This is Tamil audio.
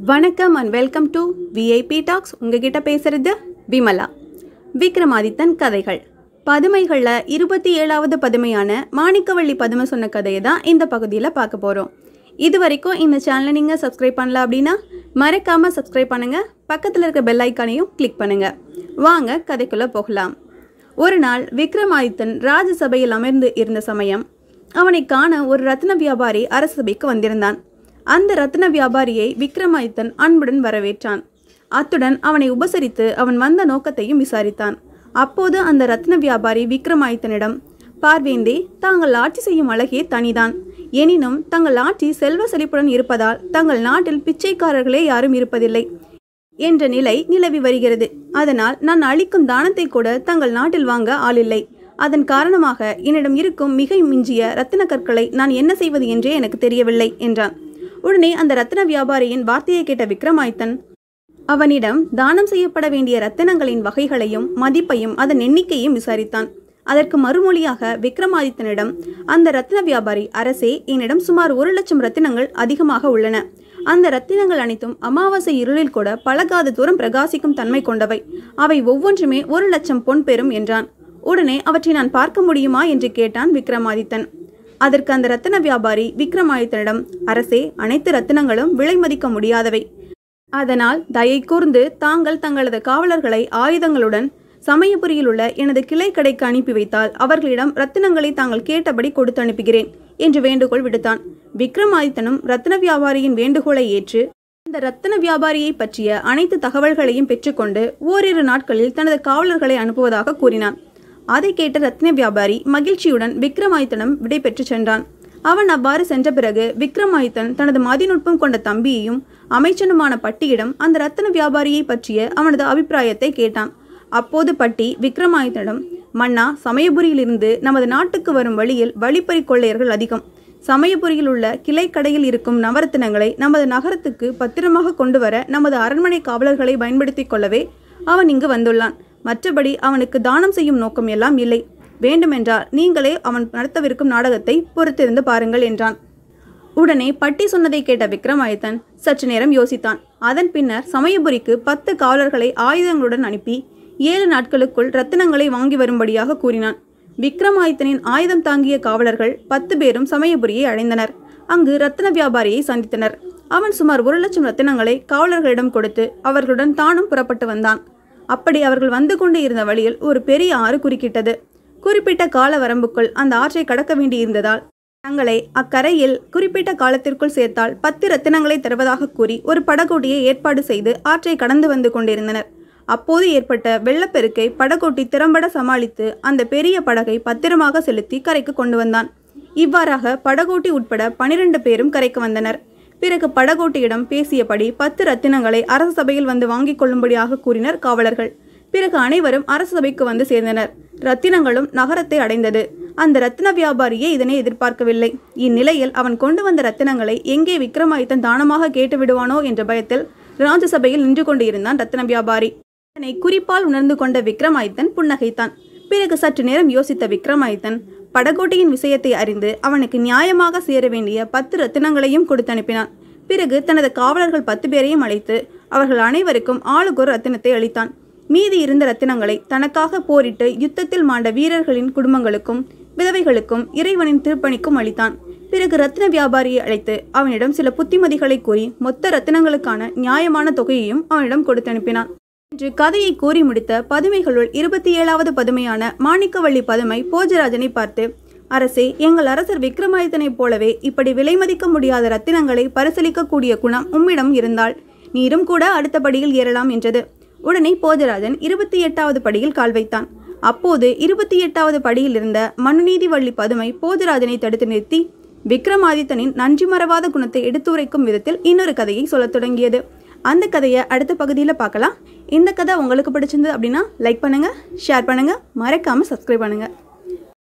வணக்கம் and welcome to VIP talks உங்ககிட்ட பேசுறது விமலா விக்ரமாதித்தன் கதைகள் பதுமைகளில் இருபத்தி ஏழாவது பதுமையான மாணிக்கவள்ளி பதுமை சொன்ன கதையை தான் இந்த பகுதியில் பார்க்க போகிறோம் இது வரைக்கும் இந்த சேனலை நீங்கள் சப்ஸ்கிரைப் பண்ணல அப்படின்னா மறக்காமல் சப்ஸ்கிரைப் பண்ணுங்கள் பக்கத்தில் இருக்க பெல் ஐக்கானையும் கிளிக் பண்ணுங்கள் வாங்க கதைக்குள்ளே போகலாம் ஒரு நாள் விக்ரமாதித்தன் ராஜசபையில் அமர்ந்து இருந்த சமயம் அவனை காண ஒரு ரத்ன வியாபாரி அரசபைக்கு வந்திருந்தான் அந்த ரத்ன வியாபாரியை விக்ரமாதித்தன் அன்புடன் வரவேற்றான் அத்துடன் அவனை உபசரித்து அவன் வந்த நோக்கத்தையும் விசாரித்தான் அப்போது அந்த ரத்ன வியாபாரி விக்ரமாதித்தனிடம் பார்வேந்தே தாங்கள் ஆட்சி செய்யும் அழகே தனிதான் எனினும் தங்கள் ஆட்சி செல்வ செழிப்புடன் இருப்பதால் தங்கள் நாட்டில் பிச்சைக்காரர்களே யாரும் இருப்பதில்லை என்ற நிலை நிலவி வருகிறது அதனால் நான் அளிக்கும் தானத்தை கூட தங்கள் நாட்டில் வாங்க ஆளில்லை அதன் காரணமாக என்னிடம் இருக்கும் மிக மிஞ்சிய ரத்தின கற்களை நான் என்ன செய்வது என்றே எனக்கு தெரியவில்லை என்றான் உடனே அந்த ரத்தின வியாபாரியின் வார்த்தையை கேட்ட விக்ரமாதித்தன் அவனிடம் தானம் செய்யப்பட வேண்டிய ரத்தினங்களின் வகைகளையும் மதிப்பையும் அதன் எண்ணிக்கையும் விசாரித்தான் அதற்கு மறுமொழியாக விக்ரமாதித்தனிடம் அந்த ரத்தின வியாபாரி அரசே என்னிடம் சுமார் ஒரு லட்சம் ரத்தினங்கள் அதிகமாக உள்ளன அந்த ரத்தினங்கள் அனைத்தும் அமாவாசை இருளில் கூட பழகாத தூரம் பிரகாசிக்கும் தன்மை கொண்டவை அவை ஒவ்வொன்றுமே ஒரு லட்சம் பொன் பெறும் என்றான் உடனே அவற்றை நான் பார்க்க முடியுமா என்று கேட்டான் விக்ரமாதித்தன் அதற்கு அந்த ரத்தின வியாபாரி விக்ரமாதித்தனிடம் அரசே அனைத்து ரத்தினங்களும் விலை மதிக்க முடியாதவை அதனால் தயை கூர்ந்து தாங்கள் தங்களது காவலர்களை ஆயுதங்களுடன் சமயபுரியில் உள்ள எனது கிளை கடைக்கு அனுப்பி வைத்தால் அவர்களிடம் ரத்தினங்களை தாங்கள் கேட்டபடி கொடுத்து அனுப்புகிறேன் என்று வேண்டுகோள் விடுத்தான் விக்ரமாதித்தனும் ரத்தின வியாபாரியின் வேண்டுகோளை ஏற்று அந்த ரத்தின வியாபாரியை பற்றிய அனைத்து தகவல்களையும் பெற்றுக்கொண்டு ஓரிரு நாட்களில் தனது காவலர்களை அனுப்புவதாக கூறினான் அதை கேட்ட ரத்ன வியாபாரி மகிழ்ச்சியுடன் விக்ரமாதித்தனம் விடைபெற்று சென்றான் அவன் அவ்வாறு சென்ற பிறகு விக்ரமாதித்தன் தனது மதிநுட்பம் கொண்ட தம்பியையும் அமைச்சனுமான பட்டியிடம் அந்த ரத்தின வியாபாரியை பற்றிய அவனது அபிப்பிராயத்தை கேட்டான் அப்போது பட்டி விக்ரமாதித்தனிடம் மன்னா சமயபுரியிலிருந்து நமது நாட்டுக்கு வரும் வழியில் வழிப்பறி கொள்ளையர்கள் அதிகம் சமயபுரியில் உள்ள கிளை கடையில் இருக்கும் நவரத்தினங்களை நமது நகரத்துக்கு பத்திரமாக கொண்டு வர நமது அரண்மனை காவலர்களை பயன்படுத்திக் கொள்ளவே அவன் இங்கு வந்துள்ளான் மற்றபடி அவனுக்கு தானம் செய்யும் நோக்கம் எல்லாம் இல்லை வேண்டுமென்றால் நீங்களே அவன் நடத்தவிருக்கும் நாடகத்தை பொறுத்திருந்து பாருங்கள் என்றான் உடனே பட்டி சொன்னதை கேட்ட விக்ரமாதித்தன் சற்று நேரம் யோசித்தான் அதன் பின்னர் சமயபுரிக்கு பத்து காவலர்களை ஆயுதங்களுடன் அனுப்பி ஏழு நாட்களுக்குள் ரத்தினங்களை வாங்கி வரும்படியாக கூறினான் விக்ரமாதித்தனின் ஆயுதம் தாங்கிய காவலர்கள் பத்து பேரும் சமயபுரியை அடைந்தனர் அங்கு ரத்தின வியாபாரியை சந்தித்தனர் அவன் சுமார் ஒரு லட்சம் ரத்தினங்களை காவலர்களிடம் கொடுத்து அவர்களுடன் தானும் புறப்பட்டு வந்தான் அப்படி அவர்கள் வந்து கொண்டு இருந்த வழியில் ஒரு பெரிய ஆறு குறுக்கிட்டது குறிப்பிட்ட கால வரம்புக்குள் அந்த ஆற்றை கடக்க வேண்டியிருந்ததால் தங்களை அக்கரையில் குறிப்பிட்ட காலத்திற்குள் சேர்த்தால் பத்து ரத்தினங்களை தருவதாக கூறி ஒரு படகோட்டியை ஏற்பாடு செய்து ஆற்றை கடந்து வந்து கொண்டிருந்தனர் அப்போது ஏற்பட்ட வெள்ளப்பெருக்கை படகோட்டி திறம்பட சமாளித்து அந்த பெரிய படகை பத்திரமாக செலுத்தி கரைக்கு கொண்டு வந்தான் இவ்வாறாக படகோட்டி உட்பட பனிரெண்டு பேரும் கரைக்கு வந்தனர் பிறகு படகோட்டியிடம் பேசியபடி பத்து ரத்தினங்களை அரச சபையில் வந்து வாங்கிக் கொள்ளும்படியாக கூறினர் காவலர்கள் பிறகு அனைவரும் அரச சபைக்கு வந்து சேர்ந்தனர் ரத்தினங்களும் நகரத்தை அடைந்தது அந்த ரத்தின வியாபாரியே இதனை எதிர்பார்க்கவில்லை இந்நிலையில் அவன் கொண்டு வந்த ரத்தினங்களை எங்கே விக்ரமாதித்தன் தானமாக கேட்டு விடுவானோ என்ற பயத்தில் ராஜசபையில் நின்று கொண்டிருந்தான் ரத்தின வியாபாரி இதனை குறிப்பால் உணர்ந்து கொண்ட விக்ரமாதித்தன் புன்னகைத்தான் பிறகு சற்று நேரம் யோசித்த விக்ரமாதித்தன் படகோட்டியின் விஷயத்தை அறிந்து அவனுக்கு நியாயமாக சேர வேண்டிய பத்து ரத்தினங்களையும் கொடுத்து அனுப்பினான் பிறகு தனது காவலர்கள் பத்து பேரையும் அழைத்து அவர்கள் அனைவருக்கும் ஆளுக்கு ஒரு ரத்தினத்தை அளித்தான் மீதி இருந்த ரத்தினங்களை தனக்காக போரிட்டு யுத்தத்தில் மாண்ட வீரர்களின் குடும்பங்களுக்கும் விதவைகளுக்கும் இறைவனின் திருப்பணிக்கும் அளித்தான் பிறகு ரத்தின வியாபாரியை அழைத்து அவனிடம் சில புத்திமதிகளை கூறி மொத்த ரத்தினங்களுக்கான நியாயமான தொகையையும் அவனிடம் கொடுத்து அனுப்பினான் என்று கதையை கூறி முடித்த பதுமைகளுள் இருபத்தி ஏழாவது பதுமையான மாணிக்கவள்ளி பதுமை போஜராஜனை பார்த்து அரசே எங்கள் அரசர் விக்ரமாதித்தனைப் போலவே இப்படி விலை மதிக்க முடியாத ரத்தினங்களை பரிசீலிக்கக்கூடிய குணம் உம்மிடம் இருந்தால் நீரும் கூட அடுத்த படியில் ஏறலாம் என்றது உடனே போஜராஜன் இருபத்தி எட்டாவது படியில் கால் வைத்தான் அப்போது இருபத்தி எட்டாவது படியில் இருந்த மனுநீதி வள்ளி பதுமை போஜராஜனை தடுத்து நிறுத்தி விக்ரமாதித்தனின் நன்றி மறவாத குணத்தை எடுத்துரைக்கும் விதத்தில் இன்னொரு கதையை சொல்லத் தொடங்கியது அந்த கதையை அடுத்த பகுதியில் பார்க்கலாம் இந்த கதை உங்களுக்கு பிடிச்சிருந்தது அப்படின்னா லைக் பண்ணுங்கள் ஷேர் பண்ணுங்கள் மறக்காமல் சப்ஸ்கிரைப் பண்ணுங்கள்